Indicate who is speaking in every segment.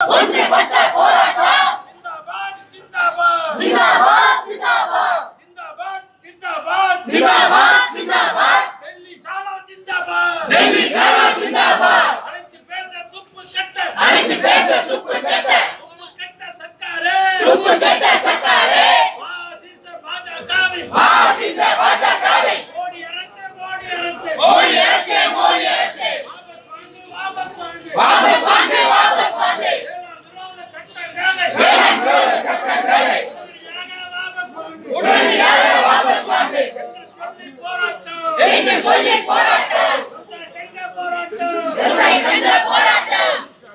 Speaker 1: ஒன்றுபட்ட போராட்டம்
Speaker 2: ஜிந்தாபாத் ஜிந்தாபாத்
Speaker 1: ஜிந்தாபாத்
Speaker 2: ஜிந்தாபாத் ஜிந்தாபாத்
Speaker 1: ஜிந்தாபாத் ஜிந்தாபாத்
Speaker 2: டெல்லி சாலோ ஜிந்தாபாத்
Speaker 1: டெல்லி சாலோ ஜிந்தாபாத்
Speaker 2: அழைத்து பேச துப்பு கட்ட
Speaker 1: அனைத்து பேச துப்பு கட்ட
Speaker 2: துப்பு கட்ட சர்க்காரே
Speaker 1: துப்பு கட்ட சர்க்காரே
Speaker 2: வாசிச பாஜகவின்
Speaker 1: ஆசிச பாஜகவை
Speaker 2: மோடி அரசு மோடி அரசு
Speaker 1: மோடி அரசே மோடி அரசே
Speaker 2: வாபஸ் வாங்கு வாபஸ் வாங்கு
Speaker 1: வாபஸ் வாங்கு வாபஸ் வாங்கு
Speaker 2: வேளாண் விரோத சட்டங்களை
Speaker 1: வேளாண் விரோத சட்டங்களை
Speaker 2: உடனடியாக வாபஸ் வாங்கு
Speaker 1: உடனடியாக வாபஸ் வாங்கு
Speaker 2: என்று சொல்லி போராட்டம்
Speaker 1: என்று சொல்லி போராட்டம்
Speaker 2: விவசாய சங்க போராட்டம்
Speaker 1: விவசாய சங்க போராட்டம்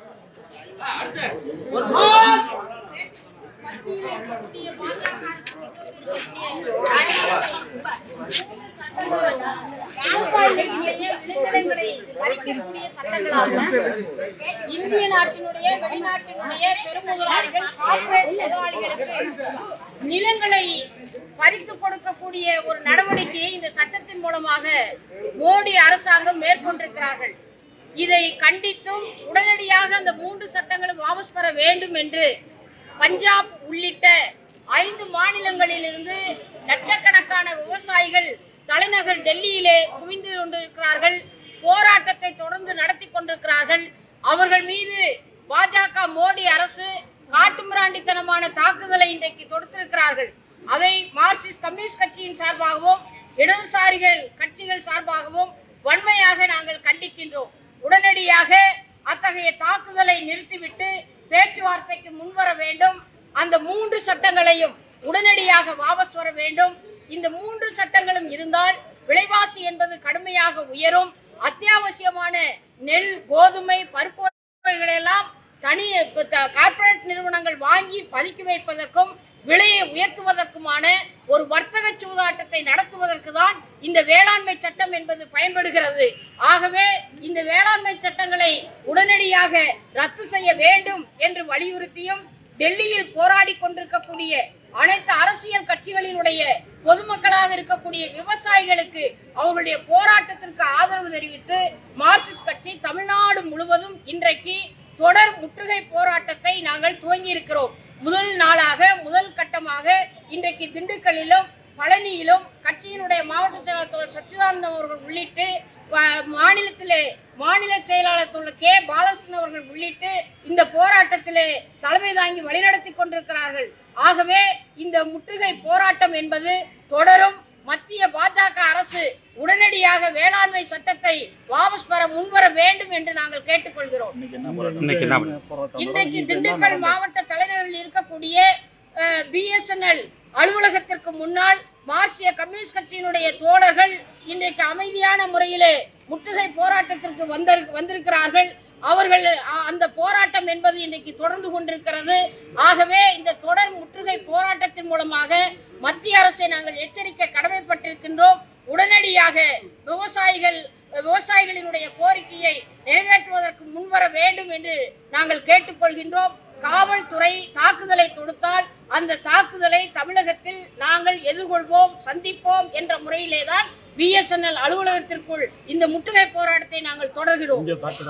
Speaker 3: விவசாயிகளுடைய விளைநிலங்களை பறிக்கக்கூடிய சட்டங்களாகும் இந்திய நாட்டினுடைய வெளிநாட்டினுடைய பெருமுதலாளிகள் கார்ப்பரேட் முதலாளிகளுக்கு நிலங்களை பறித்து கொடுக்கக்கூடிய ஒரு நடவடிக்கையை இந்த சட்டத்தின் மூலமாக மோடி அரசாங்கம் மேற்கொண்டிருக்கிறார்கள் இதை கண்டித்தும் உடனடியாக அந்த மூன்று சட்டங்களும் வாபஸ் பெற வேண்டும் என்று பஞ்சாப் உள்ளிட்ட ஐந்து மாநிலங்களிலிருந்து லட்சக்கணக்கான விவசாயிகள் தலைநகர் டெல்லியிலே குவிந்து கொண்டிருக்கிறார்கள் போராட்டத்தை தொடர்ந்து நடத்தி கொண்டிருக்கிறார்கள் அவர்கள் மீது பாஜக மோடி அரசு காட்டுமிராண்டித்தனமான தாக்குதலை இன்றைக்கு தொடுத்திருக்கிறார்கள் அதை மார்க்சிஸ்ட் கம்யூனிஸ்ட் கட்சியின் சார்பாகவும் இடதுசாரிகள் கட்சிகள் சார்பாகவும் வன்மையாக நாங்கள் கண்டிக்கின்றோம் உடனடியாக அத்தகைய தாக்குதலை நிறுத்திவிட்டு பேச்சுவார்த்தைக்கு முன்வர வேண்டும் அந்த மூன்று சட்டங்களையும் உடனடியாக வாபஸ் வர வேண்டும் இந்த மூன்று சட்டங்களும் இருந்தால் விலைவாசி என்பது கடுமையாக உயரும் அத்தியாவசியமான நெல் கோதுமை பருப்பு வகைகளெல்லாம் தனி கார்ப்பரேட் நிறுவனங்கள் வாங்கி பதுக்கி வைப்பதற்கும் விலையை உயர்த்துவதற்குமான ஒரு வர்த்தக சூதாட்டத்தை நடத்துவதற்கு தான் இந்த வேளாண்மை சட்டம் என்பது பயன்படுகிறது ஆகவே இந்த வேளாண்மை சட்டங்களை உடனடியாக ரத்து செய்ய வேண்டும் என்று வலியுறுத்தியும் டெல்லியில் போராடி கொண்டிருக்கக்கூடிய அனைத்து அரசியல் கட்சிகளினுடைய பொதுமக்களாக இருக்கக்கூடிய விவசாயிகளுக்கு அவர்களுடைய போராட்டத்திற்கு ஆதரவு தெரிவித்து மார்க்சிஸ்ட் கட்சி தமிழ்நாடு முழுவதும் இன்றைக்கு தொடர் முற்றுகை போராட்டத்தை நாங்கள் துவங்கி இருக்கிறோம் முதல் நாளாக முதல் கட்டமாக இன்றைக்கு திண்டுக்கல்லிலும் பழனியிலும் கட்சியினுடைய மாவட்ட செயலாளர் தோழர் சச்சிதானந்தம் அவர்கள் உள்ளிட்டு ப- மாநிலத்திலே மாநில செயலாளர் தோழர் கே பாலகிருஷ்ணன் அவர்கள் உள்ளிட்டு இந்த போராட்டத்திலே தலைமை தாங்கி வழிநடத்தி கொண்டிருக்கிறார்கள் ஆகவே இந்த முற்றுகை போராட்டம் என்பது தொடரும் மத்திய பாஜக அரசு உடனடியாக வேளாண்மை சட்டத்தை வாபஸ் பெற முன்வர வேண்டும் என்று நாங்கள் கேட்டுக்கொள்கிறோம்
Speaker 4: இன்னைக்கு என்ன பண்ண
Speaker 3: இன்றைக்கு திண்டுக்கல் மாவட்ட தலைநகரில் இருக்கக்கூடிய பிஎஸ்என்எல் அலுவலகத்திற்கு முன்னால் மார்க்சிய கம்யூனிஸ்ட் கட்சியினுடைய தோழர்கள் இன்றைக்கு அமைதியான முறையிலே முற்றுகை போராட்டத்திற்கு வந்தர்- வந்திருக்கிறார்கள் அவர்கள் அ- அந்த போராட்டம் என்பது இன்றைக்கு தொடர்ந்து கொண்டிருக்கிறது ஆகவே இந்த தொடர் முற்றுகை போராட்டத்தின் மூலமாக மத்திய அரசை நாங்கள் எச்சரிக்க கடமைப்பட்டிருக்கின்றோம் உடனடியாக விவசாயிகள் விவசாயிகளினுடைய கோரிக்கையை நிறைவேற்றுவதற்கு முன்வர வேண்டும் என்று நாங்கள் கேட்டுக்கொள்கின்றோம் காவல்துறை தாக்குதலை தொடுத்தால் அந்த தாக்குதலை தமிழகத்தில் நாங்கள் எதிர்கொள்வோம் சந்திப்போம் என்ற முறையிலே தான் பிஎஸ்என்எல் அலுவலகத்திற்குள் இந்த முற்றுகை போராட்டத்தை நாங்கள் தொடர்கிறோம்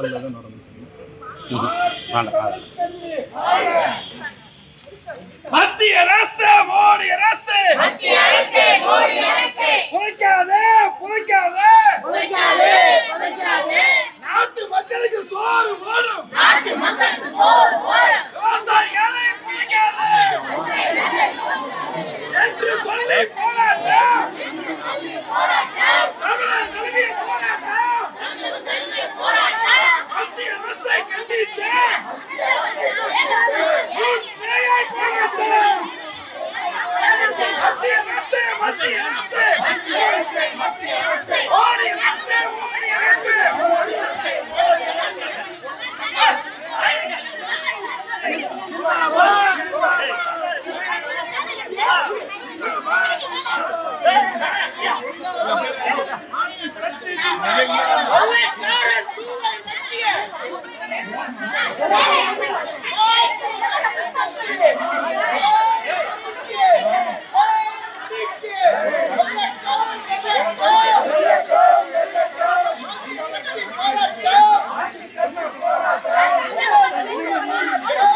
Speaker 4: வேண்டாம்
Speaker 2: மத்திய அரசு மோடி அரசு
Speaker 1: மத்திய அரசே மோடி அரசே
Speaker 2: புதைக்காதே புதைக்காதே
Speaker 1: புதைக்காதே புதைக்காதே
Speaker 2: நாட்டு மக்களுக்கு சோறு போடும்
Speaker 1: நாட்டு மக்களுக்கு சோறு போடும்
Speaker 2: விவசாயிகளை புதைக்காதே என்று சொல்லி போராட்டம் தமிழர் தலைமைய போராட்டம் மத்திய அரசை கண்டித்து உண்மையை போராட்டம் மத்திய அரசு மத்திய அரசு
Speaker 1: மத்திய அரசே மத்திய அரசே
Speaker 2: மோடி அரசு மோடி அரசு
Speaker 1: போராட்டம்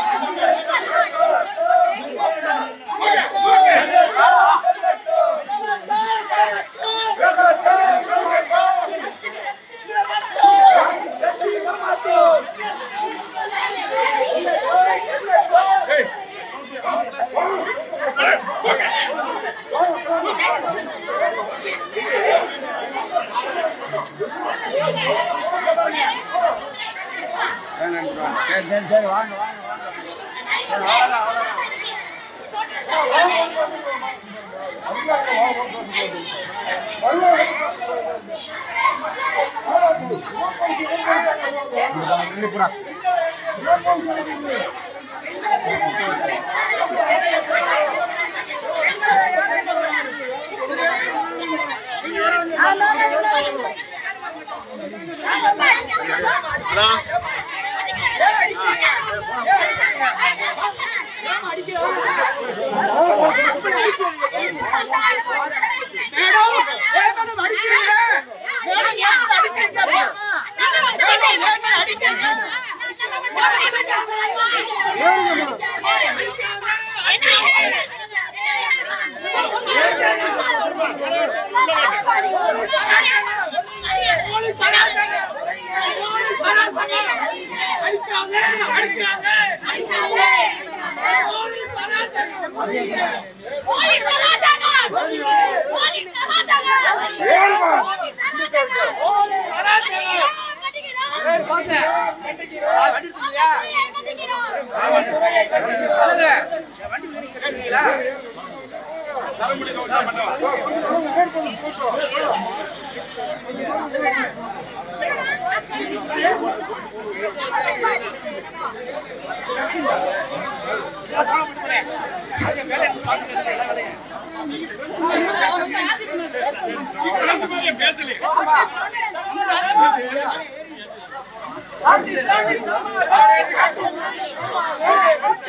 Speaker 2: பேசல